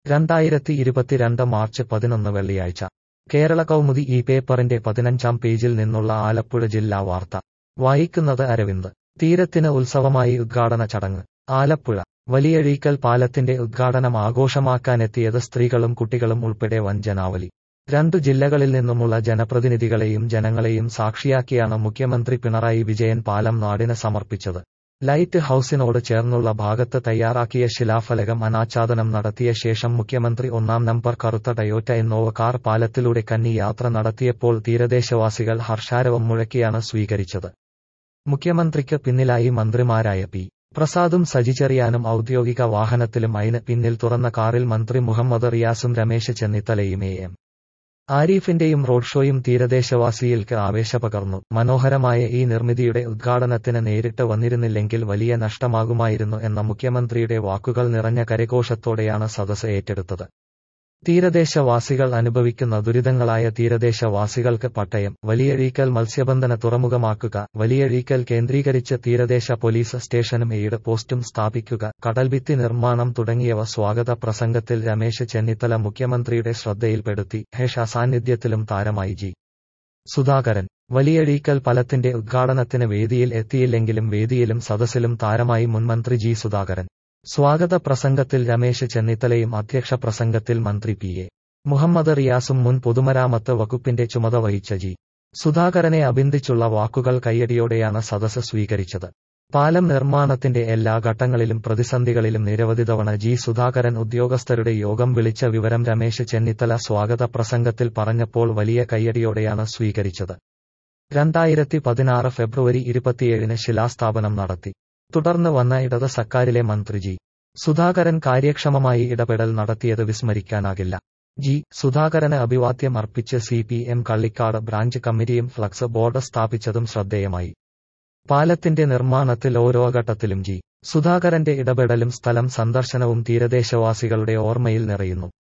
രണ്ടായിരത്തി ഇരുപത്തിരണ്ട് മാർച്ച് പതിനൊന്ന് വെള്ളിയാഴ്ച കേരള കൗമുദി ഈ പേപ്പറിന്റെ പതിനഞ്ചാം പേജിൽ നിന്നുള്ള ആലപ്പുഴ ജില്ലാ വാർത്ത വായിക്കുന്നത് അരവിന്ദ് തീരത്തിന് ഉത്സവമായി ഉദ്ഘാടന ചടങ്ങ് ആലപ്പുഴ വലിയഴീക്കൽ പാലത്തിന്റെ ഉദ്ഘാടനം ആഘോഷമാക്കാനെത്തിയത് സ്ത്രീകളും കുട്ടികളും ഉൾപ്പെടെ വൻ ജനാവലി രണ്ടു ജില്ലകളിൽ നിന്നുമുള്ള ജനപ്രതിനിധികളെയും ജനങ്ങളെയും സാക്ഷിയാക്കിയാണ് മുഖ്യമന്ത്രി പിണറായി വിജയൻ പാലം നാടിന് സമർപ്പിച്ചത് ലൈറ്റ് ഹൌസിനോട് ചേർന്നുള്ള ഭാഗത്ത് തയ്യാറാക്കിയ ശിലാഫലകം അനാച്ഛാദനം നടത്തിയ ശേഷം മുഖ്യമന്ത്രി ഒന്നാം നമ്പർ കറുത്ത ടയോറ്റ എന്നോവ കാർ പാലത്തിലൂടെ കന്നി യാത്ര നടത്തിയപ്പോൾ തീരദേശവാസികൾ ഹർഷാരവം മുഴക്കിയാണ് സ്വീകരിച്ചത് മുഖ്യമന്ത്രിക്ക് പിന്നിലായി മന്ത്രിമാരായ പി പ്രസാദും സജിചെറിയാനും ഔദ്യോഗിക വാഹനത്തിലും അതിന് പിന്നിൽ തുറന്ന കാറിൽ മന്ത്രി മുഹമ്മദ് റിയാസും രമേശ് ചെന്നിത്തലയും എ എം ആരിഫിന്റെയും റോഡ് ഷോയും തീരദേശവാസികൾക്ക് ആവേശപകർന്നു മനോഹരമായ ഈ നിർമ്മിതിയുടെ ഉദ്ഘാടനത്തിന് നേരിട്ട് വന്നിരുന്നില്ലെങ്കിൽ വലിയ നഷ്ടമാകുമായിരുന്നു എന്ന മുഖ്യമന്ത്രിയുടെ വാക്കുകൾ നിറഞ്ഞ കരഘോഷത്തോടെയാണ് സദസ് ഏറ്റെടുത്തത് തീരദേശവാസികൾ അനുഭവിക്കുന്ന ദുരിതങ്ങളായ തീരദേശവാസികൾക്ക് പട്ടയം വലിയഴീക്കൽ മത്സ്യബന്ധന തുറമുഖമാക്കുക വലിയഴീക്കൽ കേന്ദ്രീകരിച്ച് തീരദേശ പോലീസ് സ്റ്റേഷനും എയ്ഡ് പോസ്റ്റും സ്ഥാപിക്കുക കടൽഭിത്തി നിർമ്മാണം തുടങ്ങിയവ സ്വാഗത പ്രസംഗത്തിൽ രമേശ് ചെന്നിത്തല മുഖ്യമന്ത്രിയുടെ ശ്രദ്ധയിൽപ്പെടുത്തി ഹേഷ സാന്നിധ്യത്തിലും താരമായി ജി സുധാകരൻ വലിയഴീക്കൽ ഫലത്തിന്റെ ഉദ്ഘാടനത്തിന് വേദിയിൽ എത്തിയില്ലെങ്കിലും വേദിയിലും സദസ്സിലും താരമായി മുൻമന്ത്രി ജി സുധാകരൻ സ്വാഗത പ്രസംഗത്തിൽ രമേശ് ചെന്നിത്തലയും അധ്യക്ഷ പ്രസംഗത്തിൽ മന്ത്രി പി എ മുഹമ്മദ് റിയാസും മുൻ പൊതുമരാമത്ത് വകുപ്പിന്റെ ചുമത വഹിച്ച ജി സുധാകരനെ അഭിന്ദിച്ചുള്ള വാക്കുകൾ കയ്യടിയോടെയാണ് സദസ് സ്വീകരിച്ചത് പാലം നിർമ്മാണത്തിന്റെ എല്ലാ ഘട്ടങ്ങളിലും പ്രതിസന്ധികളിലും നിരവധി തവണ ജി സുധാകരൻ ഉദ്യോഗസ്ഥരുടെ യോഗം വിളിച്ച വിവരം രമേശ് ചെന്നിത്തല സ്വാഗത പ്രസംഗത്തിൽ പറഞ്ഞപ്പോൾ വലിയ കയ്യടിയോടെയാണ് സ്വീകരിച്ചത് രണ്ടായിരത്തി പതിനാറ് ഫെബ്രുവരി ഇരുപത്തിയേഴിന് ശിലാസ്ഥാപനം നടത്തി തുടർന്ന് വന്ന ഇടത് സർക്കാരിലെ മന്ത്രി ജി സുധാകരൻ കാര്യക്ഷമമായി ഇടപെടൽ നടത്തിയത് വിസ്മരിക്കാനാകില്ല ജി സുധാകരന് അഭിവാദ്യം അർപ്പിച്ച് C P M Kallikkad branch കമ്മിറ്റിയും ഫ്ലക്സ് ബോർഡ് സ്ഥാപിച്ചതും ശ്രദ്ധേയമായി പാലത്തിന്റെ നിർമ്മാണത്തിൽ ഓരോ ഘട്ടത്തിലും ജി സുധാകരന്റെ ഇടപെടലും സ്ഥലം സന്ദർശനവും തീരദേശവാസികളുടെ ഓർമ്മയിൽ നിറയുന്നു